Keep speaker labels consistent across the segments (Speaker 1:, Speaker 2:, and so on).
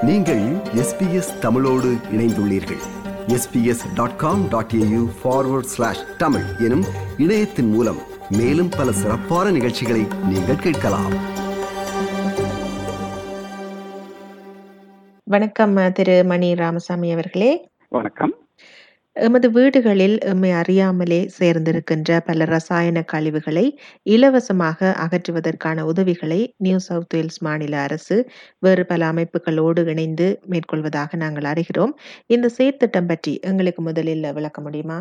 Speaker 1: நீங்கள் எஸ்பிஎஸ் தமிழோடு இணைந்துள்ளீர்கள் SBS dot com dot AU forward slash Tamil எனும் இணையத்தின் மூலம் மேலும் பல சிறப்பான நிகழ்ச்சிகளை நீங்கள் கேட்கலாம்
Speaker 2: வணக்கம் திரு மணி ராமசாமி அவர்களே
Speaker 3: வணக்கம்
Speaker 2: எமது வீடுகளில் எம்மை அறியாமலே சேர்ந்திருக்கின்ற பல ரசாயன கழிவுகளை இலவசமாக அகற்றுவதற்கான உதவிகளை நியூ சவுத் வேல்ஸ் மாநில அரசு வேறு பல அமைப்புகளோடு இணைந்து மேற்கொள்வதாக நாங்கள் அறிகிறோம் இந்த செயற்திட்டம் பற்றி எங்களுக்கு முதலில் விளக்க முடியுமா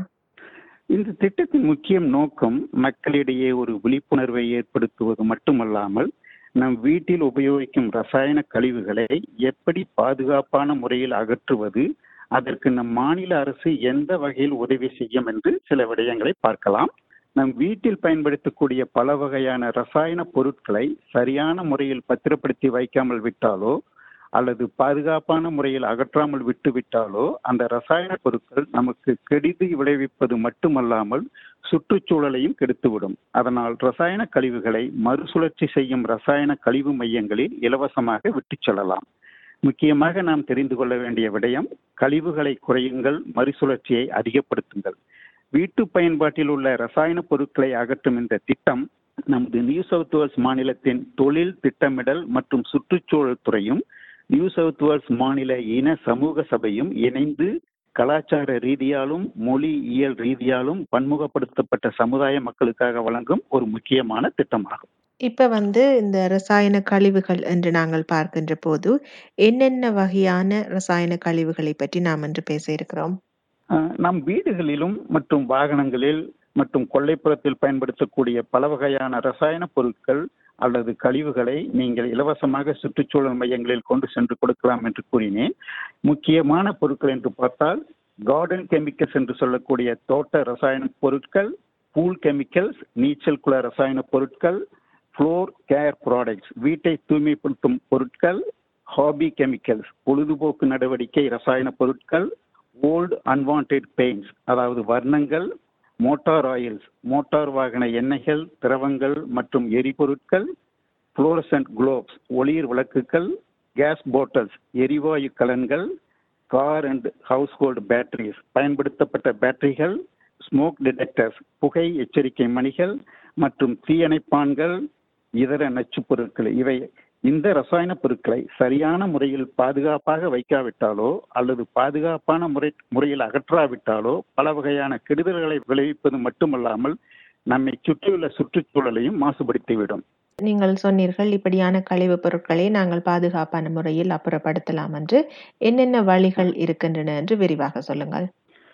Speaker 3: இந்த திட்டத்தின் முக்கிய நோக்கம் மக்களிடையே ஒரு விழிப்புணர்வை ஏற்படுத்துவது மட்டுமல்லாமல் நம் வீட்டில் உபயோகிக்கும் ரசாயன கழிவுகளை எப்படி பாதுகாப்பான முறையில் அகற்றுவது அதற்கு நம் மாநில அரசு எந்த வகையில் உதவி செய்யும் என்று சில விடயங்களை பார்க்கலாம் நம் வீட்டில் பயன்படுத்தக்கூடிய பல வகையான ரசாயன பொருட்களை சரியான முறையில் பத்திரப்படுத்தி வைக்காமல் விட்டாலோ அல்லது பாதுகாப்பான முறையில் அகற்றாமல் விட்டு விட்டாலோ அந்த ரசாயன பொருட்கள் நமக்கு கெடுதி விளைவிப்பது மட்டுமல்லாமல் சுற்றுச்சூழலையும் கெடுத்துவிடும் அதனால் ரசாயன கழிவுகளை மறுசுழற்சி செய்யும் ரசாயன கழிவு மையங்களில் இலவசமாக விட்டுச் செல்லலாம் முக்கியமாக நாம் தெரிந்து கொள்ள வேண்டிய விடயம் கழிவுகளை குறையுங்கள் மறுசுழற்சியை அதிகப்படுத்துங்கள் வீட்டு பயன்பாட்டில் உள்ள ரசாயன பொருட்களை அகற்றும் இந்த திட்டம் நமது நியூ சவுத் வேல்ஸ் மாநிலத்தின் தொழில் திட்டமிடல் மற்றும் சுற்றுச்சூழல் துறையும் நியூ சவுத் வேல்ஸ் மாநில இன சமூக சபையும் இணைந்து கலாச்சார ரீதியாலும் மொழியியல் ரீதியாலும் பன்முகப்படுத்தப்பட்ட சமுதாய மக்களுக்காக வழங்கும் ஒரு முக்கியமான திட்டமாகும்
Speaker 2: இப்ப வந்து இந்த ரசாயன கழிவுகள் என்று நாங்கள் பார்க்கின்ற போது என்னென்ன வகையான ரசாயன கழிவுகளை பற்றி நாம் இன்று பேச இருக்கிறோம்
Speaker 3: நம் வீடுகளிலும் மற்றும் வாகனங்களில் மற்றும் கொல்லைப்புறத்தில் பயன்படுத்தக்கூடிய பல வகையான ரசாயன பொருட்கள் அல்லது கழிவுகளை நீங்கள் இலவசமாக சுற்றுச்சூழல் மையங்களில் கொண்டு சென்று கொடுக்கலாம் என்று கூறினேன் முக்கியமான பொருட்கள் என்று பார்த்தால் கார்டன் கெமிக்கல்ஸ் என்று சொல்லக்கூடிய தோட்ட ரசாயன பொருட்கள் பூல் கெமிக்கல்ஸ் நீச்சல் குள ரசாயன பொருட்கள் ஃப்ளோர் கேர் ப்ராடக்ட்ஸ் வீட்டை தூய்மைப்படுத்தும் பொருட்கள் ஹாபி கெமிக்கல்ஸ் பொழுதுபோக்கு நடவடிக்கை ரசாயன பொருட்கள் ஓல்டு அன்வான்ட் பெயிண்ட்ஸ் அதாவது வர்ணங்கள் மோட்டார் ஆயில்ஸ் மோட்டார் வாகன எண்ணெய்கள் திரவங்கள் மற்றும் எரிபொருட்கள் புளோரசன்ட் குளோப்ஸ் ஒளிர் விளக்குகள் கேஸ் போட்டல்ஸ் எரிவாயு கலன்கள் கார் அண்ட் ஹவுஸ்ஹோல்டு பேட்டரிஸ் பயன்படுத்தப்பட்ட பேட்டரிகள் ஸ்மோக் டிடெக்டர்ஸ் புகை எச்சரிக்கை மணிகள் மற்றும் தீயணைப்பான்கள் இதர நச்சுப் பொருட்கள் இவை இந்த ரசாயன பொருட்களை சரியான முறையில் பாதுகாப்பாக வைக்காவிட்டாலோ அல்லது பாதுகாப்பான முறை முறையில் அகற்றாவிட்டாலோ பல வகையான கெடுதல்களை விளைவிப்பது மட்டுமல்லாமல் நம்மை சுற்றியுள்ள சுற்றுச்சூழலையும் மாசுபடுத்திவிடும்
Speaker 2: நீங்கள் சொன்னீர்கள் இப்படியான கழிவுப் பொருட்களை நாங்கள் பாதுகாப்பான முறையில் அப்புறப்படுத்தலாம் என்று என்னென்ன வழிகள் இருக்கின்றன என்று விரிவாக சொல்லுங்கள்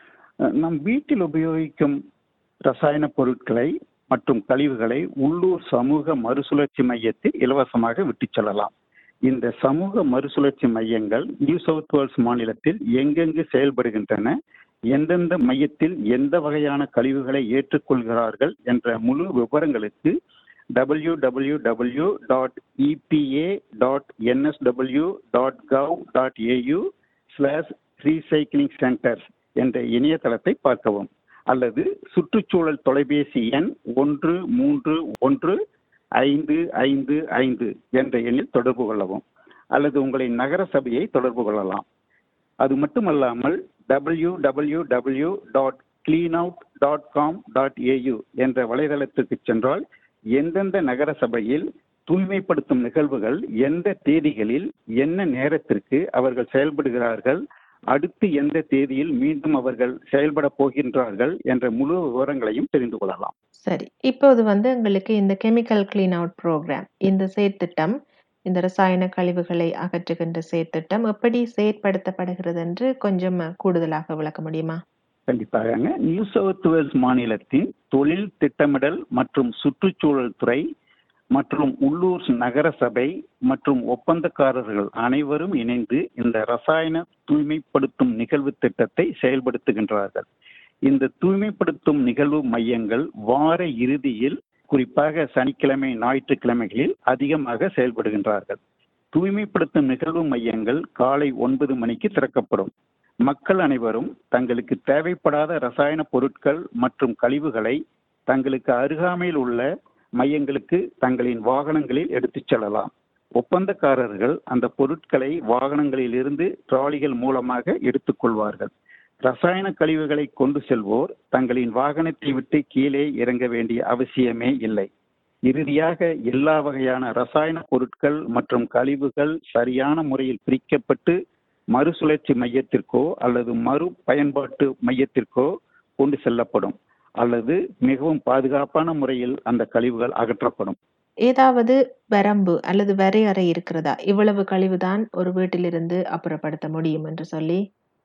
Speaker 3: நம் வீட்டில் உபயோகிக்கும் ரசாயன பொருட்களை மற்றும் கழிவுகளை உள்ளூர் சமூக மறுசுழற்சி மையத்தில் இலவசமாக விட்டுச் செல்லலாம் இந்த சமூக மறுசுழற்சி மையங்கள் நியூ சவுத் வேல்ஸ் மாநிலத்தில் எங்கெங்கு செயல்படுகின்றன எந்தெந்த மையத்தில் எந்த வகையான கழிவுகளை ஏற்றுக்கொள்கிறார்கள் என்ற முழு விவரங்களுக்கு W W W dot EPA dot NSW dot gov dot AU slash recycling centres என்ற இணையதளத்தை பார்க்கவும் அல்லது சுற்றுச்சூழல் தொலைபேசி எண் ஒன்று மூன்று ஒன்று ஐந்து ஐந்து ஐந்து என்ற எண்ணில் தொடர்பு கொள்ளவும் அல்லது உங்களின் நகர சபையை தொடர்பு கொள்ளலாம் அது மட்டுமல்லாமல் W W W dot clean out dot com dot AU என்ற வலைதளத்துக்கு சென்றால் எந்தெந்த நகர சபையில் தூய்மைப்படுத்தும் நிகழ்வுகள் எந்த தேதிகளில் என்ன நேரத்திற்கு அவர்கள் செயல்படுகிறார்கள் அடுத்து எந்த தேதியில் மீண்டும் அவர்கள் செயல்பட போகின்றார்கள் என்ற முழு விவரங்களையும் தெரிந்து கொள்ளலாம்
Speaker 2: சரி இப்போது வந்து எங்களுக்கு இந்த கெமிக்கல் கிளீன் அவுட் ப்ரோக்ராம் இந்த செயற்திட்டம் இந்த ரசாயன கழிவுகளை அகற்றுகின்ற செயற்திட்டம் எப்படி செயற்படுத்தப்படுகிறது என்று கொஞ்சம் கூடுதலாக விளக்க முடியுமா
Speaker 3: கண்டிப்பாக நியூ சவுத் வேல்ஸ் மாநிலத்தின் தொழில் திட்டமிடல் மற்றும் சுற்றுச்சூழல் துறை மற்றும் உள்ளூர் நகர சபை மற்றும் ஒப்பந்தக்காரர்கள் அனைவரும் இணைந்து இந்த ரசாயன தூய்மைப்படுத்தும் நிகழ்வு திட்டத்தை செயல்படுத்துகின்றார்கள் இந்த தூய்மைப்படுத்தும் நிகழ்வு மையங்கள் வார இறுதியில் குறிப்பாக சனிக்கிழமை ஞாயிற்றுக்கிழமைகளில் அதிகமாக செயல்படுகின்றார்கள் தூய்மைப்படுத்தும் நிகழ்வு மையங்கள் காலை ஒன்பது மணிக்கு திறக்கப்படும் மக்கள் அனைவரும் தங்களுக்கு தேவைப்படாத ரசாயன பொருட்கள் மற்றும் கழிவுகளை தங்களுக்கு அருகாமையில் உள்ள மையங்களுக்கு தங்களின் வாகனங்களில் எடுத்துச் செல்லலாம் ஒப்பந்தக்காரர்கள் அந்த பொருட்களை வாகனங்களில் இருந்து டிராலிகள் மூலமாக எடுத்துக்கொள்வார்கள் ரசாயன கழிவுகளை கொண்டு செல்வோர் தங்களின் வாகனத்தை விட்டு கீழே இறங்க வேண்டிய அவசியமே இல்லை இறுதியாக எல்லா வகையான ரசாயன பொருட்கள் மற்றும் கழிவுகள் சரியான முறையில் பிரிக்கப்பட்டு மறுசுழற்சி மையத்திற்கோ அல்லது மறு பயன்பாட்டு மையத்திற்கோ கொண்டு செல்லப்படும் அல்லது மிகவும் பாதுகாப்பான முறையில் அந்த கழிவுகள் அகற்றப்படும்
Speaker 2: ஏதாவது வரம்பு அல்லது வரையறை இருக்கிறதா இவ்வளவு கழிவுதான் ஒரு வீட்டிலிருந்து அப்புறப்படுத்த முடியும் என்று சொல்லி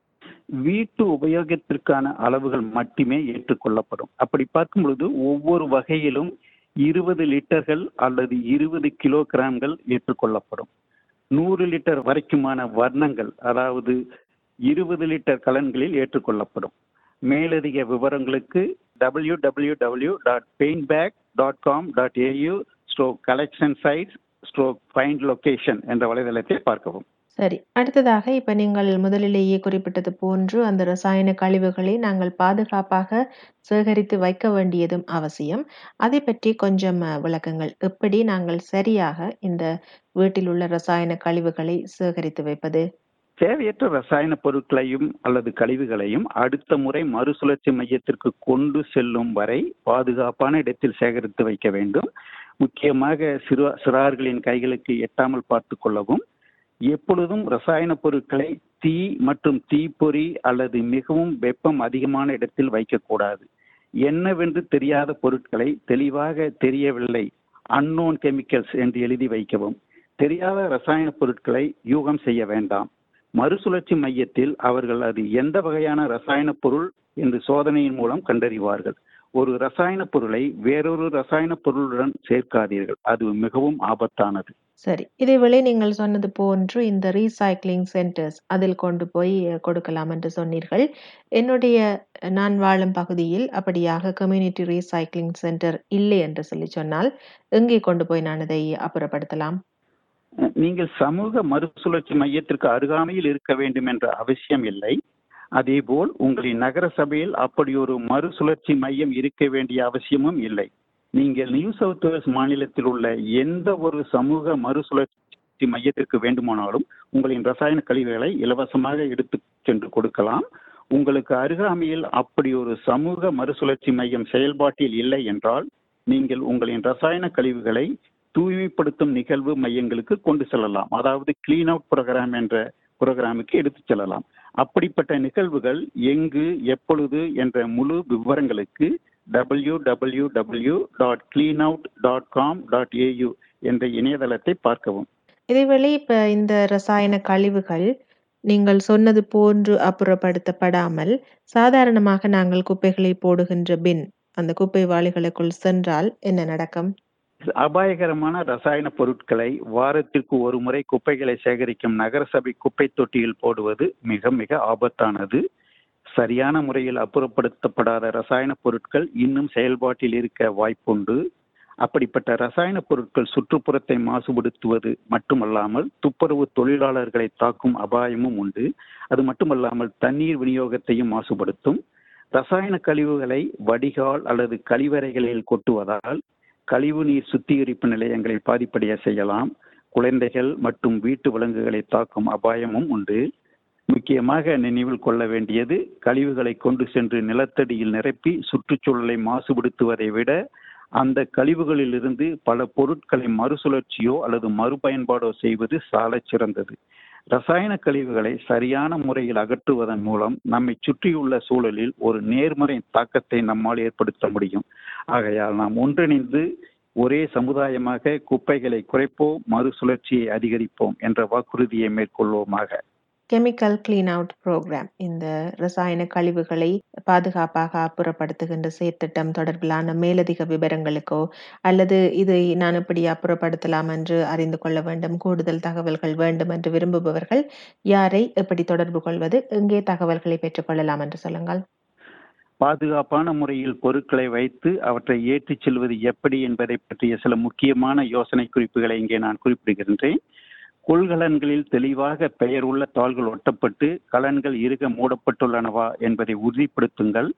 Speaker 3: வீட்டு உபயோகத்திற்கான அளவுகள் மட்டுமே ஏற்றுக்கொள்ளப்படும் அப்படி பார்க்கும் பொழுது ஒவ்வொரு வகையிலும் இருபது லிட்டர்கள் அல்லது இருபது கிலோகிராம்கள் ஏற்றுக்கொள்ளப்படும் நூறு லிட்டர் வரைக்குமான வர்ணங்கள் அதாவது இருபது லிட்டர் கலன்களில் ஏற்றுக்கொள்ளப்படும் மேலதிக விவரங்களுக்கு W W W dot paint back dot com dot AU stroke collection sites stroke find location என்ற வலைதளத்தை பார்க்கவும்
Speaker 2: சரி அடுத்ததாக இப்ப நீங்கள் முதலிலேயே குறிப்பிட்டது போன்று அந்த ரசாயன கழிவுகளை நாங்கள் பாதுகாப்பாக சேகரித்து வைக்க வேண்டியதும் அவசியம் அதை பற்றி கொஞ்சம் அஹ், விளக்குங்கள் எப்படி நாங்கள் சரியாக இந்த வீட்டில் உள்ள ரசாயன கழிவுகளை சேகரித்து வைப்பது
Speaker 3: தேவையற்ற ரசாயன பொருட்களையும் அல்லது கழிவுகளையும் அடுத்த முறை மறுசுழற்சி மையத்திற்கு கொண்டு செல்லும் வரை பாதுகாப்பான இடத்தில் சேகரித்து வைக்க வேண்டும் முக்கியமாக சிறு சிறார்களின் கைகளுக்கு எட்டாமல் பார்த்து கொள்ளவும் எப்பொழுதும் ரசாயன பொருட்களை தீ மற்றும் தீப்பொறி அல்லது மிகவும் வெப்பம் அதிகமான இடத்தில் வைக்கக்கூடாது என்னவென்று தெரியாத பொருட்களை தெளிவாக தெரியவில்லை அன்னோன் கெமிக்கல்ஸ் என்று எழுதி வைக்கவும் தெரியாத ரசாயன பொருட்களை யூகம் செய்ய வேண்டாம் மறுசுழற்சி மையத்தில் அவர்கள் அது எந்த வகையான ரசாயன பொருள் என்று சோதனையின் மூலம் கண்டறிவார்கள் ஒரு ரசாயன பொருளை வேறொரு ரசாயன பொருளுடன் சேர்க்காதீர்கள் அது மிகவும் ஆபத்தானது
Speaker 2: சரி இதேவேளை நீங்கள் சொன்னது போன்று இந்த ரீசைக்ளிங் சென்டர்ஸ் அதில் கொண்டு போய் அஹ், கொடுக்கலாம் என்று சொன்னீர்கள் என்னுடைய அஹ், நான் வாழும் பகுதியில் அப்படியாக கம்யூனிட்டி ரீசைக்ளிங் சென்டர் இல்லை என்று சொல்லி சொன்னால் எங்கே கொண்டு போய் நான் இதை அப்புறப்படுத்தலாம்
Speaker 3: நீங்கள் சமூக மறுசுழற்சி மையத்திற்கு அருகாமையில் இருக்க வேண்டும் என்ற அவசியம் இல்லை அதேபோல் உங்களின் நகர சபையில் அப்படி ஒரு மறுசுழற்சி மையம் இருக்க வேண்டிய அவசியமும் இல்லை நீங்கள் நியூ சவுத் வேல்ஸ் மாநிலத்தில் உள்ள எந்த ஒரு சமூக மறுசுழற்சி மையத்திற்கு வேண்டுமானாலும் உங்களின் ரசாயன கழிவுகளை இலவசமாக எடுத்து சென்று கொடுக்கலாம் உங்களுக்கு அருகாமையில் அப்படி ஒரு சமூக மறுசுழற்சி மையம் செயல்பாட்டில் இல்லை என்றால் நீங்கள் உங்களின் ரசாயன கழிவுகளை தூய்மைப்படுத்தும் நிகழ்வு மையங்களுக்கு கொண்டு செல்லலாம் அதாவது கிளீன் அவுட் ப்ரோக்ராம் என்ற ப்ரோக்ராமுக்கு எடுத்துச் செல்லலாம் அப்படிப்பட்ட நிகழ்வுகள் எங்கு எப்பொழுது என்ற முழு விவரங்களுக்கு W W W dot clean out dot com dot AU என்ற இணையதளத்தை பார்க்கவும்
Speaker 2: இதேவேளை இப்ப இந்த ரசாயன கழிவுகள் நீங்கள் சொன்னது போன்று அப்புறப்படுத்தப்படாமல் சாதாரணமாக நாங்கள் குப்பைகளை போடுகின்ற பின் அந்த குப்பை வாளிகளுக்குள் சென்றால் என்ன நடக்கும்
Speaker 3: அபாயகரமான ரசாயன பொருட்களை வாரத்திற்கு ஒரு முறை குப்பைகளை சேகரிக்கும் நகரசபை குப்பை தொட்டியில் போடுவது மிக மிக ஆபத்தானது சரியான முறையில் அப்புறப்படுத்தப்படாத ரசாயன பொருட்கள் இன்னும் செயல்பாட்டில் இருக்க வாய்ப்புண்டு அப்படிப்பட்ட ரசாயன பொருட்கள் சுற்றுப்புறத்தை மாசுபடுத்துவது மட்டுமல்லாமல் துப்புரவு தொழிலாளர்களை தாக்கும் அபாயமும் உண்டு அது மட்டுமல்லாமல் தண்ணீர் விநியோகத்தையும் மாசுபடுத்தும் ரசாயன கழிவுகளை வடிகால் அல்லது கழிவறைகளில் கொட்டுவதால் கழிவுநீர் சுத்திகரிப்பு நிலையங்களை பாதிப்படைய செய்யலாம் குழந்தைகள் மற்றும் வீட்டு விலங்குகளை தாக்கும் அபாயமும் உண்டு முக்கியமாக நினைவில் கொள்ள வேண்டியது கழிவுகளை கொண்டு சென்று நிலத்தடியில் நிரப்பி சுற்றுச்சூழலை மாசுபடுத்துவதை விட அந்த கழிவுகளிலிருந்து பல பொருட்களை மறுசுழற்சியோ அல்லது மறுபயன்பாடோ செய்வது சாலச் சிறந்தது ரசாயன கழிவுகளை சரியான முறையில் அகற்றுவதன் மூலம் நம்மை சுற்றியுள்ள சூழலில் ஒரு நேர்மறை தாக்கத்தை நம்மால் ஏற்படுத்த முடியும் ஆகையால் நாம் ஒன்றிணைந்து ஒரே சமுதாயமாக குப்பைகளை குறைப்போம் மறுசுழற்சியை அதிகரிப்போம் என்ற வாக்குறுதியை மேற்கொள்வோமாக
Speaker 2: கெமிக்கல் கிளீன் அவுட் ப்ரோக்ராம் இந்த ரசாயன கழிவுகளை பாதுகாப்பாக அப்புறப்படுத்துகின்ற செயற்திட்டம் தொடர்பிலான மேலதிக விவரங்களுக்கோ அல்லது இதை நான் எப்படி அப்புறப்படுத்தலாம் என்று அறிந்து கொள்ள வேண்டும் கூடுதல் தகவல்கள் வேண்டும் என்று விரும்புபவர்கள் யாரை எப்படி தொடர்பு கொள்வது எங்கே தகவல்களை பெற்றுக்கொள்ளலாம் என்று சொல்லுங்கள்
Speaker 3: பாதுகாப்பான முறையில் பொருட்களை வைத்து அவற்றை ஏற்றிச் செல்வது எப்படி என்பதை பற்றிய சில முக்கியமான யோசனை குறிப்புகளை இங்கே நான் குறிப்பிடுகின்றேன் கொள்கலன்களில் தெளிவாக பெயர் உள்ள தாள்கள் ஒட்டப்பட்டு கலன்கள் இறுக மூடப்பட்டுள்ளனவா என்பதை உறுதிப்படுத்துங்கள்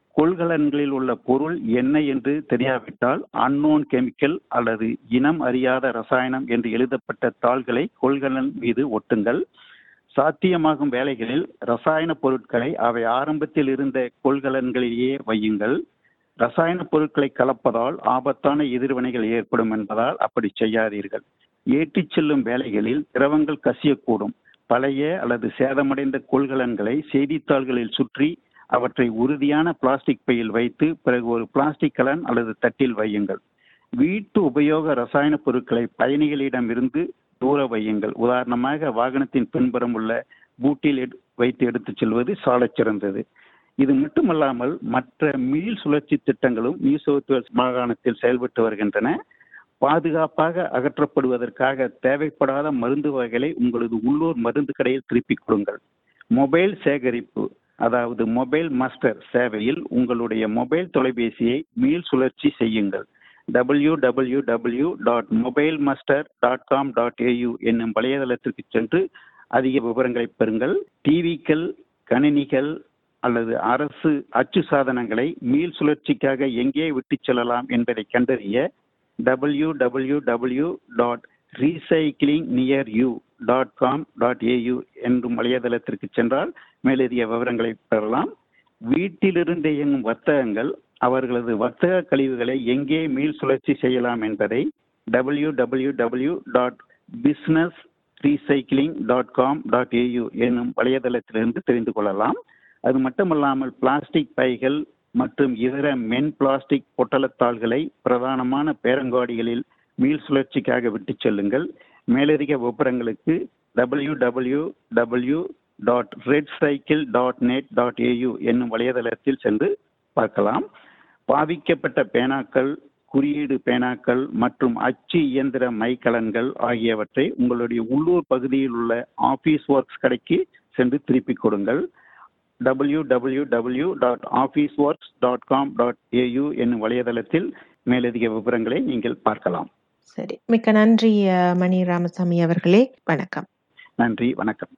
Speaker 3: கொள்கலன்களில் உள்ள பொருள் என்ன என்று தெரியாவிட்டால் அன்னோன் கெமிக்கல் அல்லது இனம் அறியாத ரசாயனம் என்று எழுதப்பட்ட தாள்களை கொள்கலன் மீது ஒட்டுங்கள் சாத்தியமாகும் வேலைகளில் ரசாயன பொருட்களை அவை ஆரம்பத்தில் இருந்த கொள்கலன்களிலேயே வையுங்கள் ரசாயன பொருட்களை கலப்பதால் ஆபத்தான எதிர்வினைகள் ஏற்படும் என்பதால் அப்படி செய்யாதீர்கள் ஏற்றிச் செல்லும் வேலைகளில் திரவங்கள் கசியக்கூடும் பழைய அல்லது சேதமடைந்த கொள்கலன்களை செய்தித்தாள்களில் சுற்றி அவற்றை உறுதியான பிளாஸ்டிக் பையில் வைத்து பிறகு ஒரு பிளாஸ்டிக் கலன் அல்லது தட்டில் வையுங்கள் வீட்டு உபயோக ரசாயன பொருட்களை பயணிகளிடமிருந்து தூர வையுங்கள் உதாரணமாக வாகனத்தின் பின்புறம் உள்ள பூட்டில் வைத்து எடுத்துச் செல்வது சாலச் சிறந்தது இது மட்டுமல்லாமல் மற்ற மீள் சுழற்சி திட்டங்களும் நியூ சவுத் வேல்ஸ் மாகாணத்தில் செயல்பட்டு வருகின்றன பாதுகாப்பாக அகற்றப்படுவதற்காக தேவைப்படாத மருந்து வகைகளை உங்களது உள்ளூர் மருந்து கடையில் திருப்பிக் கொடுங்கள் மொபைல் சேகரிப்பு அதாவது மொபைல் மாஸ்டர் சேவையில் உங்களுடைய மொபைல் தொலைபேசியை மீள் சுழற்சி செய்யுங்கள் W W W dot mobile muster dot com dot AU என்னும் வலைதளத்திற்கு சென்று அதிக விவரங்களை பெறுங்கள் டிவிக்கள் கணினிகள் அல்லது அரசு அச்சு சாதனங்களை மீள் சுழற்சிக்காக எங்கே விட்டுச் செல்லலாம் என்பதை கண்டறிய W W W dot recycling near you dot com dot AU என்னும் வலைதளத்திற்கு சென்றால் மேலதிக விவரங்களை பெறலாம் வீட்டிலிருந்து இயங்கும் வர்த்தகங்கள் அவர்களது வர்த்தக கழிவுகளை எங்கே மீள் சுழற்சி செய்யலாம் என்பதை W W W dot business recycling dot com dot AU என்னும் வலைதளத்திலிருந்து தெரிந்து கொள்ளலாம் அது மட்டுமல்லாமல் பிளாஸ்டிக் பைகள் மற்றும் இதர மென் பிளாஸ்டிக் பொட்டலத்தாள்களை பிரதானமான பேரங்காடிகளில் மீள் சுழற்சிக்காக விட்டுச் செல்லுங்கள் மேலதிக விவரங்களுக்கு W W W dot red cycle dot net dot AU என்னும் வலைதளத்தில் சென்று பார்க்கலாம் பாவிக்கப்பட்ட பேனாக்கள் குறியீடு பேனாக்கள் மற்றும் அச்சு இயந்திர மைக்கலன்கள் ஆகியவற்றை உங்களுடைய உள்ளூர் பகுதியில் உள்ள ஆபீஸ் ஒர்க்ஸ் கடைக்கு சென்று திருப்பிக் கொடுங்கள் W W W dot office works dot com dot AU என்னும் வலைதளத்தில் மேலதிக விவரங்களை நீங்கள் பார்க்கலாம்
Speaker 2: சரி மிக்க நன்றி அஹ், மணி ராமசாமி அவர்களே வணக்கம்
Speaker 3: நன்றி வணக்கம்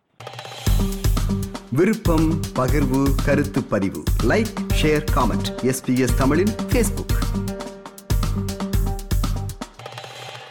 Speaker 1: விருப்பம் பகிர்வு கருத்து பதிவு லைக் ஷேர் காமெண்ட் எஸ்பிஎஸ் தமிழின் ஃபேஸ்புக்